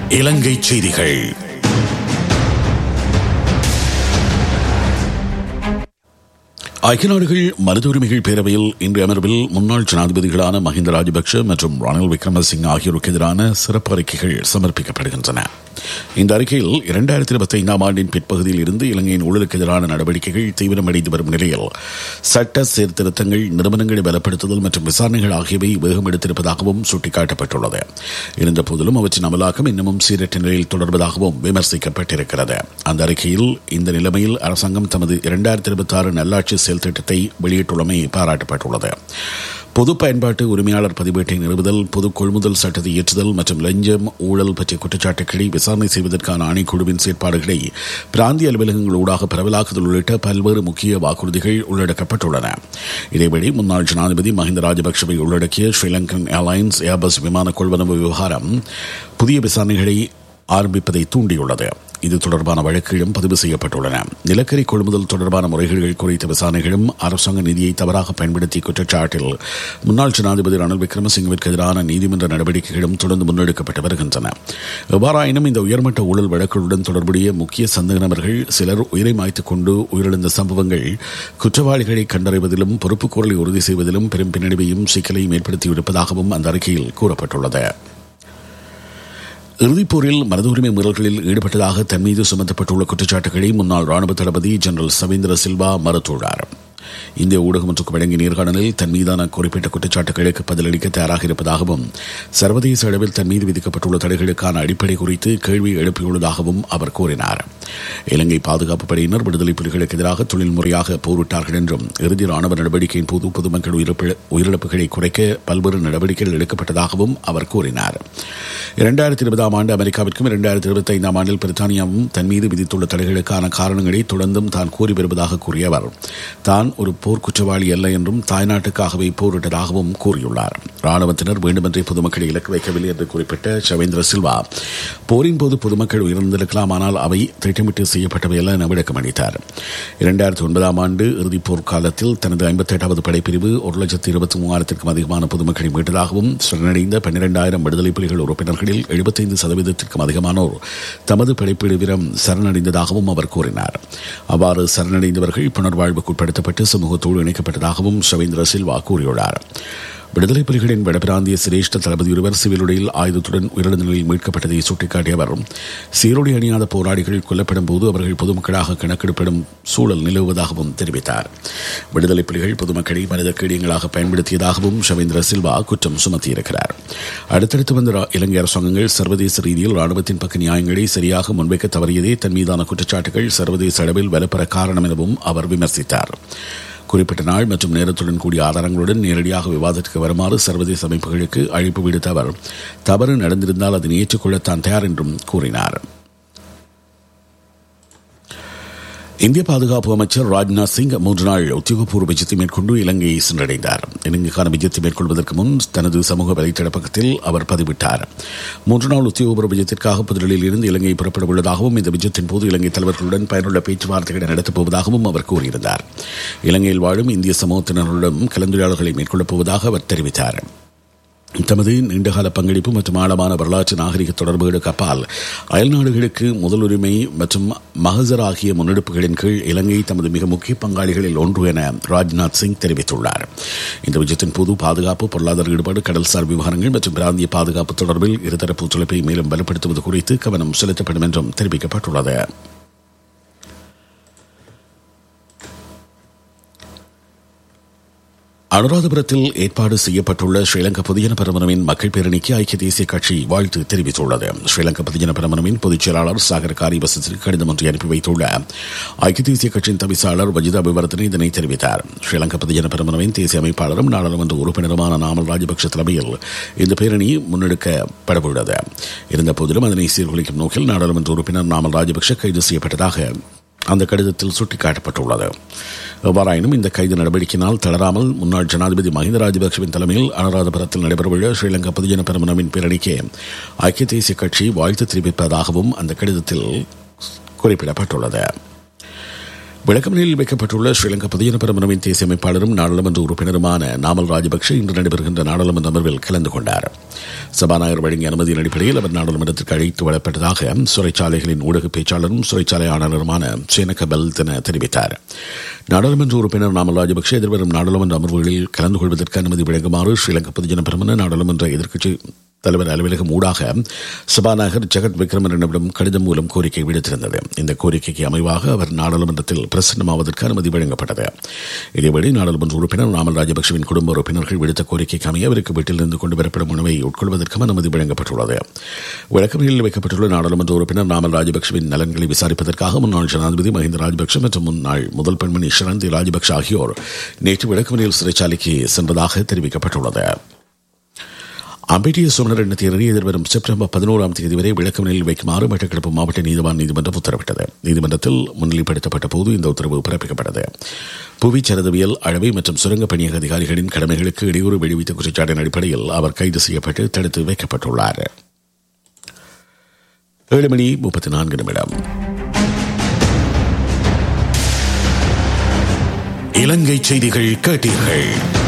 இலங்கை செய்திகள் ஐக்கிய நாடுகள் மனித உரிமைகள் பேரவையில் இன்று அமர்வில் முன்னாள் ஜனாதிபதிகளான மஹிந்த ராஜபக்ஷ மற்றும் ரணில் விக்ரமசிங் ஆகியோருக்கு எதிரான சிறப்பு அறிக்கைகள் சமர்ப்பிக்கப்படுகின்றன இந்த அறிக்கையில் இரண்டாயிரத்தி இருபத்தி ஐந்தாம் ஆண்டின் பிற்பகுதியில் இருந்து இலங்கையின் ஊழலுக்கு எதிரான நடவடிக்கைகள் தீவிரமடைந்து வரும் நிலையில் சட்ட சீர்திருத்தங்கள் நிறுவனங்களை பலப்படுத்துதல் மற்றும் விசாரணைகள் ஆகியவை வேகம் எடுத்திருப்பதாகவும் சுட்டிக்காட்டப்பட்டுள்ளது இருந்தபோதிலும் அவற்றின் அமலாக்கம் இன்னமும் சீரற்ற நிலையில் தொடர்வதாகவும் விமர்சிக்கப்பட்டிருக்கிறது அந்த அறிக்கையில் இந்த நிலைமையில் அரசாங்கம் தமது இரண்டாயிரத்தி இருபத்தி ஆறு நல்லாட்சி செயல் திட்டத்தை வெளியிட்டுள்ளமை பாராட்டப்பட்டுள்ளது பொது பயன்பாட்டு உரிமையாளர் பதிவேட்டை நிறுவுதல் பொது கொள்முதல் சட்டத்தை இயற்றுதல் மற்றும் லஞ்சம் ஊழல் பற்றிய குற்றச்சாட்டுகளை விசாரணை செய்வதற்கான ஆணைக்குழுவின் செயற்பாடுகளை பிராந்திய அலுவலகங்கள் ஊடாக பரவலாக்குதல் உள்ளிட்ட பல்வேறு முக்கிய வாக்குறுதிகள் உள்ளடக்கப்பட்டுள்ளன இதேவேளை முன்னாள் ஜனாதிபதி மஹிந்த ராஜபக்சவை உள்ளடக்கிய ஸ்ரீலங்கன் ஏர்லைன்ஸ் ஏர்பஸ் விமான கொள்வனவு விவகாரம் புதிய விசாரணைகளை ஆரம்பிப்பதை தூண்டியுள்ளது இது தொடர்பான வழக்குகளும் பதிவு செய்யப்பட்டுள்ளன நிலக்கரி கொள்முதல் தொடர்பான முறைகேடுகள் குறித்த விசாரணைகளும் அரசாங்க நிதியை தவறாக பயன்படுத்திய குற்றச்சாட்டில் முன்னாள் ஜனாதிபதி ரணில் விக்ரமசிங்கவிற்கு எதிரான நீதிமன்ற நடவடிக்கைகளும் தொடர்ந்து முன்னெடுக்கப்பட்டு வருகின்றன எவ்வாறாயினும் இந்த உயர்மட்ட ஊழல் வழக்குகளுடன் தொடர்புடைய முக்கிய சந்தேக நபர்கள் சிலர் உயிரை மாய்த்துக் கொண்டு உயிரிழந்த சம்பவங்கள் குற்றவாளிகளை கண்டறிவதிலும் பொறுப்புக்கூறலை உறுதி செய்வதிலும் பெரும் பின்னடைவையும் சிக்கலையும் ஏற்படுத்தியிருப்பதாகவும் அந்த அறிக்கையில் கூறப்பட்டுள்ளது இறுதிப்போரில் மனித உரிமை மீறல்களில் ஈடுபட்டதாக தன் மீது சுமத்தப்பட்டுள்ள குற்றச்சாட்டுகளை முன்னாள் ராணுவ தளபதி ஜெனரல் சவீந்திர சில்வா மறுத்துள்ளார் இந்திய ஊடகம் ஒன்றுக்கு வழங்கிய நேர்காணலில் தன் மீதான குறிப்பிட்ட குற்றச்சாட்டுகளுக்கு பதிலளிக்க தயாராக இருப்பதாகவும் சர்வதேச அளவில் தன் மீது விதிக்கப்பட்டுள்ள தடைகளுக்கான அடிப்படை குறித்து கேள்வி எழுப்பியுள்ளதாகவும் அவர் கூறினார் இலங்கை பாதுகாப்பு படையினர் விடுதலை புலிகளுக்கு எதிராக தொழில்முறையாக போரிட்டார்கள் என்றும் இறுதி ராணுவ நடவடிக்கையின் போது பொதுமக்கள் உயிரிழப்புகளை குறைக்க பல்வேறு நடவடிக்கைகள் எடுக்கப்பட்டதாகவும் அவர் கூறினார் இரண்டாயிரத்தி இருபதாம் ஆண்டு அமெரிக்காவிற்கும் இரண்டாயிரத்தி இருபத்தி ஐந்தாம் ஆண்டில் பிரித்தானியாவும் தன் மீது விதித்துள்ள தடைகளுக்கான காரணங்களை தொடர்ந்தும் தான் கூறி வருவதாக கூறிய அவர் தான் ஒரு போர் குற்றவாளி அல்ல என்றும் தாய்நாட்டுக்காகவே போரிட்டதாகவும் கூறியுள்ளார் ராணுவத்தினர் வேண்டுமென்றே பொதுமக்களை இலக்கு வைக்கவில்லை என்று குறிப்பிட்ட சவேந்திர சில்வா போரின் போது பொதுமக்கள் உயிர்ந்திருக்கலாம் ஆனால் அவை திட்டமிட்டு செய்யப்பட்டவை அல்ல என விளக்கம் அளித்தார் இரண்டாயிரத்தி ஒன்பதாம் ஆண்டு இறுதிப் போர் காலத்தில் தனது ஐம்பத்தி எட்டாவது படைப்பிரிவு ஒரு லட்சத்து இருபத்தி மூவாயிரத்திற்கும் அதிகமான பொதுமக்களை மீட்டதாகவும் சரணடைந்த பன்னிரண்டாயிரம் விடுதலை புலிகள் உறுப்பினர்களில் எழுபத்தைந்து சதவீதத்திற்கும் அதிகமானோர் தமது படைப்பிரிவிடம் சரணடைந்ததாகவும் அவர் கூறினார் அவ்வாறு சரணடைந்தவர்கள் புனர்வாழ்வுக்குட்படுத்தப்பட்டு சமூகத்தோடு இணைக்கப்பட்டதாகவும் ஷவேந்திர சில்வா கூறியுள்ளார் விடுதலை புலிகளின் வடபிராந்திய சிரேஷ்ட தளபதி ஒருவர் சிவில் உடையில் ஆயுதத்துடன் உயிரிழந்த நிலையில் மீட்கப்பட்டதை சுட்டிக்காட்டிய அவர் சீருடை அணியாத போராளிகள் கொல்லப்படும் போது அவர்கள் பொதுமக்களாக கணக்கெடுப்பிடும் சூழல் நிலவுவதாகவும் தெரிவித்தார் விடுதலை புலிகள் பொதுமக்களை மனித கேடியங்களாக பயன்படுத்தியதாகவும் ஷவேந்திர சில்வா குற்றம் சுமத்தியிருக்கிறார் அடுத்தடுத்து வந்த இலங்கை அரசாங்கங்கள் சர்வதேச ரீதியில் ராணுவத்தின் பக்க நியாயங்களை சரியாக முன்வைக்க தவறியதே தன் மீதான குற்றச்சாட்டுகள் சர்வதேச அளவில் வலுப்பெற காரணம் எனவும் அவர் விமர்சித்தார் குறிப்பிட்ட நாள் மற்றும் நேரத்துடன் கூடிய ஆதாரங்களுடன் நேரடியாக விவாதத்துக்கு வருமாறு சர்வதேச அமைப்புகளுக்கு அழைப்பு விடுத்த அவர் தவறு நடந்திருந்தால் அதனை ஏற்றுக்கொள்ள தான் தயார் என்றும் கூறினார் இந்திய பாதுகாப்பு அமைச்சர் ராஜ்நாத் சிங் மூன்று நாள் உத்தியோகபூர்வ விஜயத்தை மேற்கொண்டு இலங்கையை சென்றடைந்தார் இலங்கைக்கான விஜயத்தை மேற்கொள்வதற்கு முன் தனது சமூக வலைத்தள பக்கத்தில் அவர் பதிவிட்டார் மூன்று நாள் உத்தியோகபூர்வ விஜயத்திற்காக புதுடெல்லியில் இருந்து இலங்கை புறப்பட உள்ளதாகவும் இந்த விஜயத்தின் போது இலங்கை தலைவர்களுடன் பயனுள்ள பேச்சுவார்த்தைகளை நடத்தப் போவதாகவும் அவர் கூறியிருந்தார் இலங்கையில் வாழும் இந்திய சமூகத்தினருடன் கலந்துரையாடல்களை மேற்கொள்ளப் போவதாக அவர் தெரிவித்தார் தமது நீண்டகால பங்களிப்பு மற்றும் ஆழமான வரலாற்று நாகரிக தொடர்புகளுக்கு அப்பால் அயல்நாடுகளுக்கு முதலுரிமை மற்றும் மகசர் ஆகிய முன்னெடுப்புகளின் கீழ் இலங்கை தமது மிக முக்கிய பங்காளிகளில் ஒன்று என ராஜ்நாத் சிங் தெரிவித்துள்ளார் இந்த விஜயத்தின் போது பாதுகாப்பு பொருளாதார ஈடுபாடு கடல்சார் விவகாரங்கள் மற்றும் பிராந்திய பாதுகாப்பு தொடர்பில் இருதரப்பு ஒத்துழைப்பை மேலும் பலப்படுத்துவது குறித்து கவனம் செலுத்தப்படும் என்றும் தெரிவிக்கப்பட்டுள்ளது அனுராதபுரத்தில் ஏற்பாடு செய்யப்பட்டுள்ள ஸ்ரீலங்கா பொதுஜன பெரமுனவின் மக்கள் பேரணிக்கு ஐக்கிய தேசிய கட்சி வாழ்த்து தெரிவித்துள்ளது ஸ்ரீலங்கா பொதுஜன பெரமுனவின் பொதுச் செயலாளர் சாகர் காரிபசத்திற்கு கடிதம் ஒன்றை அனுப்பி வைத்துள்ள ஐக்கிய தேசிய கட்சியின் தவிசாளர் வஜிதா விவரத்தினை இதனை தெரிவித்தார் ஸ்ரீலங்கா பொதுஜன பெரமுனவின் தேசிய அமைப்பாளரும் நாடாளுமன்ற உறுப்பினருமான நாமல் ராஜபக்ஷ தலைமையில் இந்த பேரணி முன்னெடுக்கப்படவுள்ளது இருந்தபோதிலும் அதனை சீர்குலைக்கும் நோக்கில் நாடாளுமன்ற உறுப்பினர் நாமல் ராஜபக்ஷ கைது செய்யப்பட்டதாக அந்த கடிதத்தில் சுட்டிக்காட்டப்பட்டுள்ளது எவ்வாறாயினும் இந்த கைது நடவடிக்கையினால் தளராமல் முன்னாள் ஜனாதிபதி மஹிந்த ராஜபக்சவின் தலைமையில் அனுராதபுரத்தில் நடைபெறவுள்ள ஸ்ரீலங்கா பொதுஜன பெருமனவின் பேரணிக்கு ஐக்கிய தேசிய கட்சி வாழ்த்து தெரிவிப்பதாகவும் அந்த கடிதத்தில் குறிப்பிடப்பட்டுள்ளது விளக்கமனையில் வைக்கப்பட்டுள்ள ஸ்ரீலங்கா பொதுஜன பெருமனவின் தேசிய அமைப்பாளரும் நாடாளுமன்ற உறுப்பினருமான நாமல் ராஜபக்ஷ இன்று நடைபெறுகின்ற நாடாளுமன்ற அமர்வில் கலந்து கொண்டார் சபாநாயகர் வழங்கிய அனுமதியின் அடிப்படையில் அவர் நாடாளுமன்றத்திற்கு அழைத்து வரப்பட்டதாக சிறைச்சாலைகளின் ஊடக பேச்சாளரும் சிறைச்சாலை ஆணையருமான சேனக பெல்தன தெரிவித்தார் நாடாளுமன்ற உறுப்பினர் நாமல் ராஜபக்ஷ எதிர்வரும் நாடாளுமன்ற அமர்வுகளில் கலந்து கொள்வதற்கு அனுமதி வழங்குமாறு ஸ்ரீலங்கா பொதுஜன பெருமன நாடாளுமன்ற எதிர்க்கட்சி தலைவர் அலுவலகம் ஊடாக சபாநாயகர் ஜெகத் விக்ரமரனிடம் கடிதம் மூலம் கோரிக்கை விடுத்திருந்தது இந்த கோரிக்கைக்கு அமைவாக அவர் நாடாளுமன்றத்தில் பிரசன்னமாவதற்கு அனுமதி வழங்கப்பட்டது இதேவேளை நாடாளுமன்ற உறுப்பினர் நாமல் ராஜபக்சவின் குடும்ப உறுப்பினர்கள் விடுத்த கோரிக்கைக்கு அமைய அவருக்கு வீட்டிலிருந்து கொண்டு வரப்படும் உணவை உட்கொள்வதற்கும் அனுமதி வழங்கப்பட்டுள்ளது விளக்கமையில் வைக்கப்பட்டுள்ள நாடாளுமன்ற உறுப்பினர் நாமல் ராஜபக்சவின் நலன்களை விசாரிப்பதற்காக முன்னாள் ஜனாதிபதி மஹிந்த ராஜபக்ஷ மற்றும் முன்னாள் முதல் பெண்மணி ஷரந்தி ராஜபக்ஷ ஆகியோர் நேற்று விளக்கமறியல் சிறைச்சாலைக்கு சென்றதாக தெரிவிக்கப்பட்டுள்ளது அம்பேட்டிய சுமணர் எண்ண தேர்தலை எதிர்வரும் செப்டம்பர் பதினோராம் தேதி வரை விளக்கமனையில் வைக்குமாறு மட்டக்களப்பு மாவட்ட நீதிவான் நீதிமன்றம் உத்தரவிட்டது நீதிமன்றத்தில் முன்னிலைப்படுத்தப்பட்ட போது இந்த உத்தரவு பிறப்பிக்கப்பட்டது புவி சரதவியல் அளவை மற்றும் சுரங்க பணியக அதிகாரிகளின் கடமைகளுக்கு இடையூறு விடுவித்த குற்றச்சாட்டின் அடிப்படையில் அவர் கைது செய்யப்பட்டு தடுத்து வைக்கப்பட்டுள்ளார் ஏழு மணி முப்பத்தி நான்கு நிமிடம் இலங்கை செய்திகள் கேட்டீர்கள்